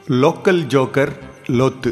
local joker லோத்து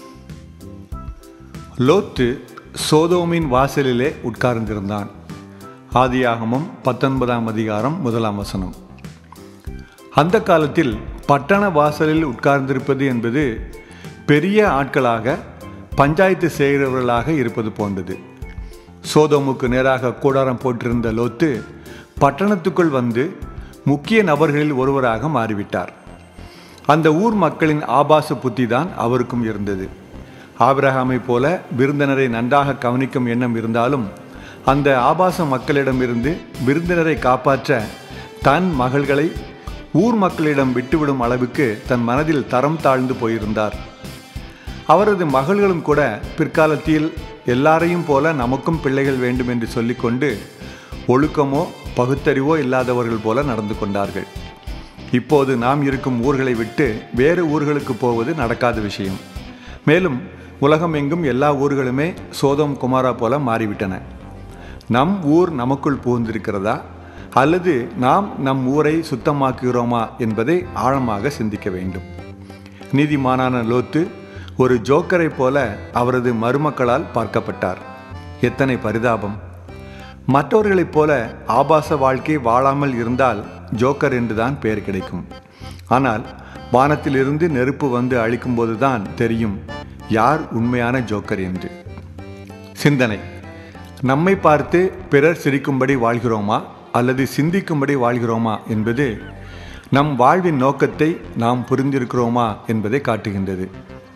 லோத்து சோதோமின் வாசலிலே உட்கார்ந்திருந்தான் ஆதியாகமம் பத்தொன்பதாம் அதிகாரம் முதலாம் வசனம் அந்த காலத்தில் பட்டண வாசலில் உட்கார்ந்திருப்பது என்பது பெரிய ஆட்களாக பஞ்சாயத்து செய்கிறவர்களாக இருப்பது போன்றது சோதோமுக்கு நேராக கூடாரம் போட்டிருந்த லோத்து பட்டணத்துக்குள் வந்து முக்கிய நபர்களில் ஒருவராக மாறிவிட்டார் அந்த ஊர் மக்களின் ஆபாச புத்தி தான் அவருக்கும் இருந்தது ஆபிரகாமை போல விருந்தினரை நன்றாக கவனிக்கும் எண்ணம் இருந்தாலும் அந்த ஆபாச மக்களிடமிருந்து விருந்தினரை காப்பாற்ற தன் மகள்களை ஊர் மக்களிடம் விட்டுவிடும் அளவுக்கு தன் மனதில் தரம் தாழ்ந்து போயிருந்தார் அவரது மகள்களும் கூட பிற்காலத்தில் எல்லாரையும் போல நமக்கும் பிள்ளைகள் வேண்டும் என்று சொல்லிக்கொண்டு ஒழுக்கமோ பகுத்தறிவோ இல்லாதவர்கள் போல நடந்து கொண்டார்கள் இப்போது நாம் இருக்கும் ஊர்களை விட்டு வேறு ஊர்களுக்கு போவது நடக்காத விஷயம் மேலும் உலகம் எங்கும் எல்லா ஊர்களுமே சோதம் குமாரா போல மாறிவிட்டன நம் ஊர் நமக்குள் புகுந்திருக்கிறதா அல்லது நாம் நம் ஊரை சுத்தமாக்குகிறோமா என்பதை ஆழமாக சிந்திக்க வேண்டும் நீதிமானான லோத்து ஒரு ஜோக்கரை போல அவரது மருமக்களால் பார்க்கப்பட்டார் எத்தனை பரிதாபம் மற்றவர்களைப் போல ஆபாச வாழ்க்கை வாழாமல் இருந்தால் ஜோக்கர் என்றுதான் பெயர் கிடைக்கும் ஆனால் வானத்திலிருந்து நெருப்பு வந்து அழிக்கும்போது தான் தெரியும் யார் உண்மையான ஜோக்கர் என்று சிந்தனை நம்மை பார்த்து பிறர் சிரிக்கும்படி வாழ்கிறோமா அல்லது சிந்திக்கும்படி வாழ்கிறோமா என்பது நம் வாழ்வின் நோக்கத்தை நாம் புரிந்திருக்கிறோமா என்பதை காட்டுகின்றது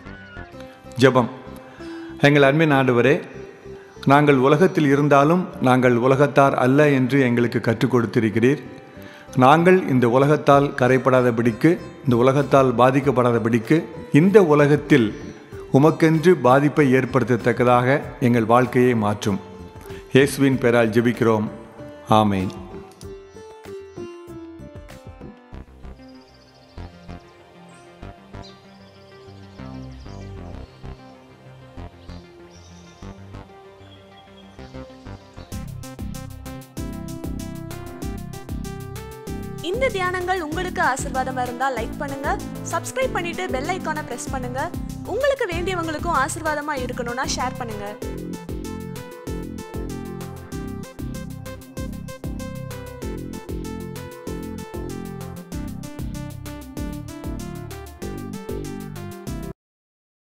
ஜெபம் எங்கள் அன்பின் ஆண்டவரே நாங்கள் உலகத்தில் இருந்தாலும் நாங்கள் உலகத்தார் அல்ல என்று எங்களுக்கு கற்றுக் கொடுத்திருக்கிறீர் நாங்கள் இந்த உலகத்தால் கரைப்படாதபடிக்கு இந்த உலகத்தால் பாதிக்கப்படாதபடிக்கு இந்த உலகத்தில் உமக்கென்று பாதிப்பை ஏற்படுத்தத்தக்கதாக எங்கள் வாழ்க்கையை மாற்றும் இயேசுவின் பெயரால் ஜெபிக்கிறோம் ஆமேன் இந்த தியானங்கள் உங்களுக்கு ஆசீர்வாதமா இருந்தா லைக் பண்ணுங்க சப்ஸ்கிரைப் பண்ணிட்டு பெல் ஐக்கானை பிரஸ் பண்ணுங்க உங்களுக்கு வேண்டியவங்களுக்கும் ஆசீர்வாதமா இருக்கணும்னா ஷேர் பண்ணுங்க